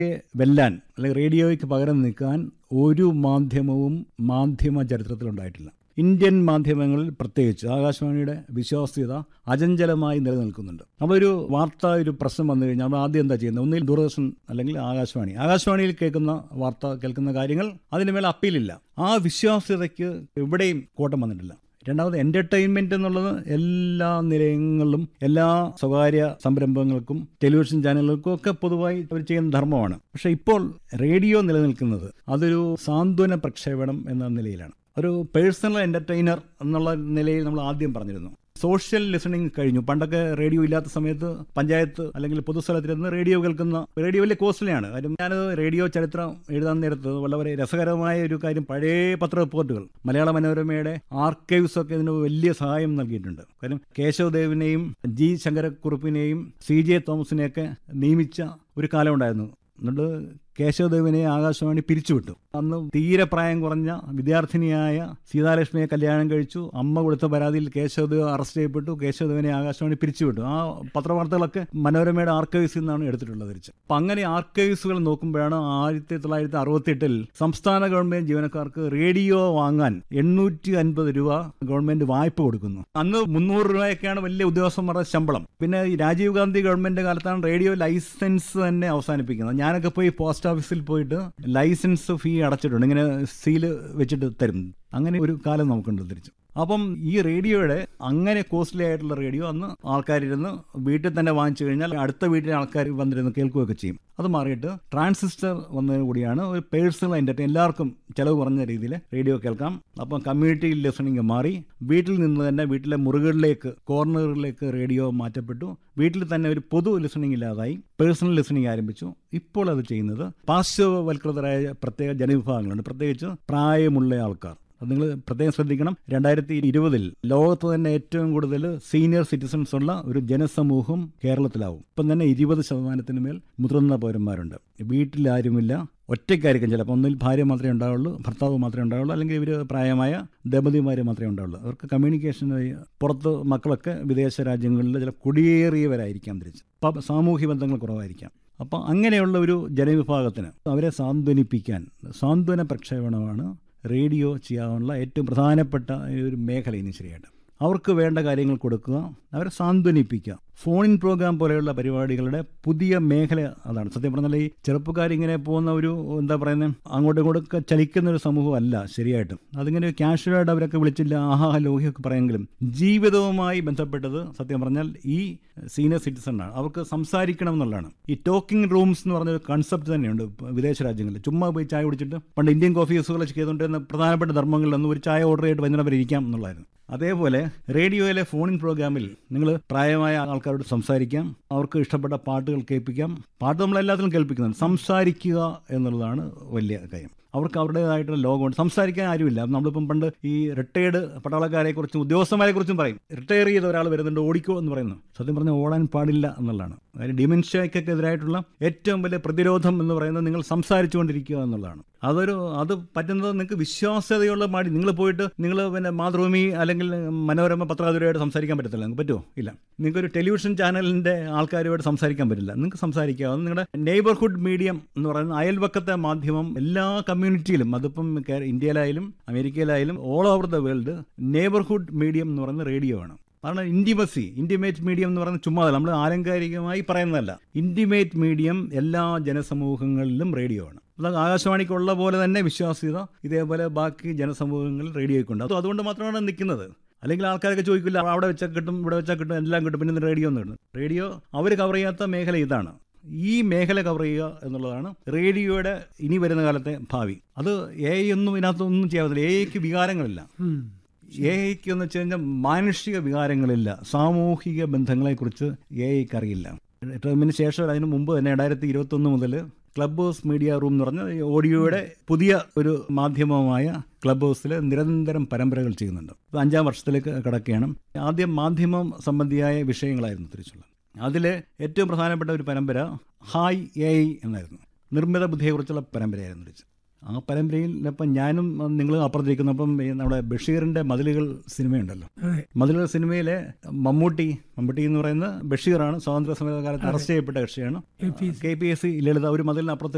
വെല്ലാൻ അല്ലെങ്കിൽ റേഡിയോയ്ക്ക് പകരം നിൽക്കാൻ ഒരു മാധ്യമവും മാധ്യമ ചരിത്രത്തിലുണ്ടായിട്ടില്ല ഇന്ത്യൻ മാധ്യമങ്ങളിൽ പ്രത്യേകിച്ച് ആകാശവാണിയുടെ വിശ്വാസ്യത അചഞ്ചലമായി നിലനിൽക്കുന്നുണ്ട് നമ്മളൊരു വാർത്ത ഒരു പ്രശ്നം വന്നു കഴിഞ്ഞാൽ നമ്മൾ ആദ്യം എന്താ ചെയ്യുന്നത് ഒന്നിൽ ദൂരദർശൻ അല്ലെങ്കിൽ ആകാശവാണി ആകാശവാണിയിൽ കേൾക്കുന്ന വാർത്ത കേൾക്കുന്ന കാര്യങ്ങൾ അതിന് മേലെ അപ്പീലില്ല ആ വിശ്വാസ്യതയ്ക്ക് എവിടെയും കോട്ടം വന്നിട്ടില്ല രണ്ടാമത് എന്റർടൈൻമെന്റ് എന്നുള്ളത് എല്ലാ നിലയങ്ങളിലും എല്ലാ സ്വകാര്യ സംരംഭങ്ങൾക്കും ടെലിവിഷൻ ചാനലുകൾക്കും ഒക്കെ പൊതുവായി അവർ ചെയ്യുന്ന ധർമ്മമാണ് പക്ഷെ ഇപ്പോൾ റേഡിയോ നിലനിൽക്കുന്നത് അതൊരു സാന്ത്വന പ്രക്ഷേപണം എന്ന നിലയിലാണ് ഒരു പേഴ്സണൽ എന്റർടൈനർ എന്നുള്ള നിലയിൽ നമ്മൾ ആദ്യം പറഞ്ഞിരുന്നു സോഷ്യൽ ലിസണിങ് കഴിഞ്ഞു പണ്ടൊക്കെ റേഡിയോ ഇല്ലാത്ത സമയത്ത് പഞ്ചായത്ത് അല്ലെങ്കിൽ പൊതുസ്ഥലത്തിരുന്ന് റേഡിയോ കേൾക്കുന്ന റേഡിയോ വലിയ കോസ്റ്റ്ലിയാണ് കാര്യം ഞാനത് റേഡിയോ ചരിത്രം എഴുതാൻ നേരത്ത് വളരെ രസകരമായ ഒരു കാര്യം പഴയ പത്ര റിപ്പോർട്ടുകൾ മലയാള മനോരമയുടെ ആർക്കൈവ്സ് ഒക്കെ ഇതിന് വലിയ സഹായം നൽകിയിട്ടുണ്ട് കാര്യം കേശവദേവിനെയും ജി ശങ്കരക്കുറുപ്പിനെയും സി ജെ തോമസിനെയൊക്കെ നിയമിച്ച ഒരു കാലം ഉണ്ടായിരുന്നു എന്നിട്ട് കേശവദേവിനെ ആകാശവാണി പിരിച്ചുവിട്ടു അന്ന് തീരെ പ്രായം കുറഞ്ഞ വിദ്യാർത്ഥിനിയായ സീതാലക്ഷ്മിയെ കല്യാണം കഴിച്ചു അമ്മ കൊടുത്ത പരാതിയിൽ കേശവദേവ് അറസ്റ്റ് ചെയ്യപ്പെട്ടു കേശവദേവിനെ ആകാശവാണി പിരിച്ചുവിട്ടു ആ പത്രവാർത്തകളൊക്കെ മനോരമയുടെ ആർക്കൈവ്സിൽ നിന്നാണ് എടുത്തിട്ടുള്ളത് തിരിച്ച് അപ്പം അങ്ങനെ ആർക്കൈവ്സുകൾ നോക്കുമ്പോഴാണ് ആയിരത്തി തൊള്ളായിരത്തി അറുപത്തിയെട്ടിൽ സംസ്ഥാന ഗവൺമെന്റ് ജീവനക്കാർക്ക് റേഡിയോ വാങ്ങാൻ എണ്ണൂറ്റി അൻപത് രൂപ ഗവൺമെന്റ് വായ്പ കൊടുക്കുന്നു അന്ന് മുന്നൂറ് രൂപയൊക്കെയാണ് വലിയ ഉദ്യോഗസ്ഥന്മാരുടെ ശമ്പളം പിന്നെ ഈ രാജീവ് ഗാന്ധി ഗവൺമെന്റ് കാലത്താണ് റേഡിയോ ലൈസൻസ് തന്നെ അവസാനിപ്പിക്കുന്നത് ഞാനൊക്കെ പോയി പോസ്റ്റ് ഓഫീസിൽ പോയിട്ട് ലൈസൻസ് ഫീ അടച്ചിട്ടുണ്ട് ഇങ്ങനെ സീല് വെച്ചിട്ട് തരും അങ്ങനെ ഒരു കാലം നമുക്കുണ്ട് തിരിച്ചു അപ്പം ഈ റേഡിയോയുടെ അങ്ങനെ കോസ്റ്റ്ലി ആയിട്ടുള്ള റേഡിയോ അന്ന് ആൾക്കാരിരുന്ന് വീട്ടിൽ തന്നെ വാങ്ങിച്ചു കഴിഞ്ഞാൽ അടുത്ത വീട്ടിലെ ആൾക്കാർ വന്നിരുന്ന് കേൾക്കുകയൊക്കെ ചെയ്യും അത് മാറിയിട്ട് ട്രാൻസിസ്റ്റർ വന്നതിന് കൂടിയാണ് ഒരു പേഴ്സണൽ എൻ്റർടൈൻ എല്ലാവർക്കും ചിലവ് കുറഞ്ഞ രീതിയിൽ റേഡിയോ കേൾക്കാം അപ്പം കമ്മ്യൂണിറ്റി ലിസണിങ് മാറി വീട്ടിൽ നിന്ന് തന്നെ വീട്ടിലെ മുറികളിലേക്ക് കോർണറുകളിലേക്ക് റേഡിയോ മാറ്റപ്പെട്ടു വീട്ടിൽ തന്നെ ഒരു പൊതു ലിസണിങ് ഇല്ലാതായി പേഴ്സണൽ ലിസണിങ് ആരംഭിച്ചു ഇപ്പോൾ അത് ചെയ്യുന്നത് പാർശ്വവൽകൃതരായ പ്രത്യേക ജനവിഭാഗങ്ങളുണ്ട് പ്രത്യേകിച്ച് പ്രായമുള്ള ആൾക്കാർ അത് നിങ്ങൾ പ്രത്യേകം ശ്രദ്ധിക്കണം രണ്ടായിരത്തി ഇരുപതിൽ ലോകത്ത് തന്നെ ഏറ്റവും കൂടുതൽ സീനിയർ സിറ്റിസൺസ് ഉള്ള ഒരു ജനസമൂഹം കേരളത്തിലാവും ഇപ്പം തന്നെ ഇരുപത് ശതമാനത്തിന് മേൽ മുതിർന്ന പൗരന്മാരുണ്ട് വീട്ടിലാരുമില്ല ഒറ്റയ്ക്കായിരിക്കും ചിലപ്പോൾ ഒന്നിൽ ഭാര്യ മാത്രമേ ഉണ്ടാവുള്ളൂ ഭർത്താവ് മാത്രമേ ഉണ്ടാവുള്ളൂ അല്ലെങ്കിൽ ഇവർ പ്രായമായ ദമ്പതിമാർ മാത്രമേ ഉണ്ടാവുള്ളൂ അവർക്ക് കമ്മ്യൂണിക്കേഷൻ പുറത്ത് മക്കളൊക്കെ വിദേശ രാജ്യങ്ങളിൽ ചില കുടിയേറിയവരായിരിക്കാം തിരിച്ച് അപ്പം സാമൂഹ്യ ബന്ധങ്ങൾ കുറവായിരിക്കാം അപ്പം അങ്ങനെയുള്ള ഒരു ജനവിഭാഗത്തിന് അവരെ സാന്ത്വനിപ്പിക്കാൻ സാന്ത്വന പ്രക്ഷേപണമാണ് റേഡിയോ ചെയ്യാനുള്ള ഏറ്റവും പ്രധാനപ്പെട്ട ഒരു മേഖല ഇനി ശരിയായിട്ട് അവർക്ക് വേണ്ട കാര്യങ്ങൾ കൊടുക്കുക അവരെ സാന്ത്വനിപ്പിക്കുക ഫോൺ ഇൻ പ്രോഗ്രാം പോലെയുള്ള പരിപാടികളുടെ പുതിയ മേഖല അതാണ് സത്യം പറഞ്ഞാൽ ഈ ചെറുപ്പക്കാരിങ്ങനെ പോകുന്ന ഒരു എന്താ പറയുന്നത് അങ്ങോട്ടും ഇങ്ങോട്ടൊക്കെ ചലിക്കുന്ന ഒരു സമൂഹമല്ല ശരിയായിട്ടും അതിങ്ങനെ കാഷ്വലായിട്ട് അവരൊക്കെ വിളിച്ചില്ല ആഹാ ലോഹിയൊക്കെ പറയുമെങ്കിലും ജീവിതവുമായി ബന്ധപ്പെട്ടത് സത്യം പറഞ്ഞാൽ ഈ സീനിയർ സിറ്റിസൺ ആണ് അവർക്ക് സംസാരിക്കണം എന്നുള്ളതാണ് ഈ ടോക്കിംഗ് റൂംസ് എന്ന് പറഞ്ഞൊരു കൺസെപ്റ്റ് തന്നെയുണ്ട് വിദേശ രാജ്യങ്ങളിൽ ചുമ്മാ പോയി ചായ കുടിച്ചിട്ട് പണ്ട് ഇന്ത്യൻ കോഫി ഹൗസുകൾ ചെയ്തുകൊണ്ടിരുന്ന പ്രധാനപ്പെട്ട ധർമ്മങ്ങളിലൊന്നും ഒരു ചായ ഓർഡർ ചെയ്തിട്ട് വൈകുന്നേരം വരെ ഇരിക്കാം എന്നുള്ളതായിരുന്നു അതേപോലെ റേഡിയോയിലെ ഫോൺ ഇൻ പ്രോഗ്രാമിൽ നിങ്ങൾ പ്രായമായ ആൾക്കാരോട് സംസാരിക്കാം അവർക്ക് ഇഷ്ടപ്പെട്ട പാട്ടുകൾ കേൾപ്പിക്കാം പാട്ട് നമ്മൾ എല്ലാത്തിലും കേൾപ്പിക്കുന്നുണ്ട് സംസാരിക്കുക എന്നുള്ളതാണ് വലിയ കാര്യം അവർക്ക് അവരുടേതായിട്ടുള്ള ലോകമുണ്ട് സംസാരിക്കാൻ ആരുമില്ല നമ്മളിപ്പം പണ്ട് ഈ റിട്ടയർഡ് പട്ടാളക്കാരെ കുറിച്ചും ഉദ്യോഗസ്ഥന്മാരെ കുറിച്ചും പറയും റിട്ടയർ ചെയ്ത ഒരാൾ വരുന്നുണ്ട് ഓടിക്കോ എന്ന് പറയുന്നു സത്യം പറഞ്ഞാൽ ഓടാൻ പാടില്ല എന്നുള്ളതാണ് അതായത് ഡിമെൻഷ്യക്കൊക്കെ എതിരായിട്ടുള്ള ഏറ്റവും വലിയ പ്രതിരോധം എന്ന് പറയുന്നത് നിങ്ങൾ സംസാരിച്ചുകൊണ്ടിരിക്കുക എന്നുള്ളതാണ് അതൊരു അത് പറ്റുന്നത് നിങ്ങൾക്ക് വിശ്വാസ്യതയുള്ള മാടി നിങ്ങൾ പോയിട്ട് നിങ്ങൾ പിന്നെ മാതൃഭൂമി അല്ലെങ്കിൽ മനോരമ പത്രാതുരയായിട്ട് സംസാരിക്കാൻ പറ്റത്തില്ല നിങ്ങൾക്ക് പറ്റുമോ ഇല്ല നിങ്ങൾക്കൊരു ടെലിവിഷൻ ചാനലിൻ്റെ ആൾക്കാരുമായിട്ട് സംസാരിക്കാൻ പറ്റില്ല നിങ്ങൾക്ക് സംസാരിക്കാവുന്ന നിങ്ങളുടെ നെയ്ബർഹുഡ് മീഡിയം എന്ന് പറയുന്ന അയൽവക്കത്തെ മാധ്യമം എല്ലാ കമ്മ്യൂണിറ്റിയിലും അതിപ്പം ഇന്ത്യയിലായാലും അമേരിക്കയിലായാലും all over the world neighbourhood medium എന്ന് പറയുന്ന റേഡിയോ ആണ് കാരണം ഇൻറ്റിമസി ഇൻറ്റിമേറ്റ് മീഡിയം എന്ന് പറയുന്നത് ചുമ്മാ നമ്മൾ ആലങ്കാരികമായി പറയുന്നതല്ല ഇൻറ്റിമേറ്റ് മീഡിയം എല്ലാ ജനസമൂഹങ്ങളിലും റേഡിയോ ആണ് അത് ആകാശവാണിക്കുള്ള പോലെ തന്നെ വിശ്വാസ്യത ഇതേപോലെ ബാക്കി ജനസമൂഹങ്ങളിൽ റേഡിയോയ്ക്കുണ്ട് അത് അതുകൊണ്ട് മാത്രമാണ് നിൽക്കുന്നത് അല്ലെങ്കിൽ ആൾക്കാരൊക്കെ ചോദിക്കില്ല അവിടെ വെച്ചാൽ കിട്ടും ഇവിടെ വെച്ചാൽ കിട്ടും എല്ലാം കിട്ടും പിന്നെ റേഡിയോ ഒന്നും കിട്ടും റേഡിയോ അവർ കവർ ചെയ്യാത്ത മേഖല ഇതാണ് ഈ മേഖല കവർ ചെയ്യുക എന്നുള്ളതാണ് റേഡിയോയുടെ ഇനി വരുന്ന കാലത്തെ ഭാവി അത് എ ഒന്നും ഇതിനകത്തൊന്നും ചെയ്യാത്തില്ല എ ഐക്ക് വികാരങ്ങളില്ല എ ഐക്ക് എന്ന് വെച്ച് കഴിഞ്ഞാൽ മാനുഷിക വികാരങ്ങളില്ല സാമൂഹിക ബന്ധങ്ങളെക്കുറിച്ച് എ ഐക്ക് അറിയില്ല ടേമിന് ശേഷം അതിന് മുമ്പ് തന്നെ രണ്ടായിരത്തി ഇരുപത്തൊന്ന് മുതൽ ക്ലബ് ഹൗസ് മീഡിയ റൂം എന്ന് പറഞ്ഞ ഓഡിയോയുടെ പുതിയ ഒരു മാധ്യമമായ ക്ലബ് ഹൗസിൽ നിരന്തരം പരമ്പരകൾ ചെയ്യുന്നുണ്ട് ഇത് അഞ്ചാം വർഷത്തിലേക്ക് കിടക്കുകയാണ് ആദ്യം മാധ്യമം സംബന്ധിയായ വിഷയങ്ങളായിരുന്നു തിരിച്ചുള്ളത് അതിൽ ഏറ്റവും പ്രധാനപ്പെട്ട ഒരു പരമ്പര ഹായ് എ ഐ എന്നായിരുന്നു നിർമ്മിത ബുദ്ധിയെക്കുറിച്ചുള്ള പരമ്പരയായിരുന്നു തിരിച്ച് ആ പരമ്പരയിൽ ഇപ്പം ഞാനും നിങ്ങൾ അപ്പുറത്തിരിക്കുന്നപ്പം ഈ നമ്മുടെ ബഷീറിന്റെ മതിലുകൾ സിനിമയുണ്ടല്ലോ മതിലുകൾ സിനിമയിലെ മമ്മൂട്ടി മമ്മൂട്ടി എന്ന് പറയുന്ന ബഷീറാണ് സ്വാതന്ത്ര്യ സമര കാലത്ത് അറസ്റ്റ് ചെയ്യപ്പെട്ട കക്ഷിയാണ് K P S C Lalitha ഒരു മതിലിനപ്പുറത്ത്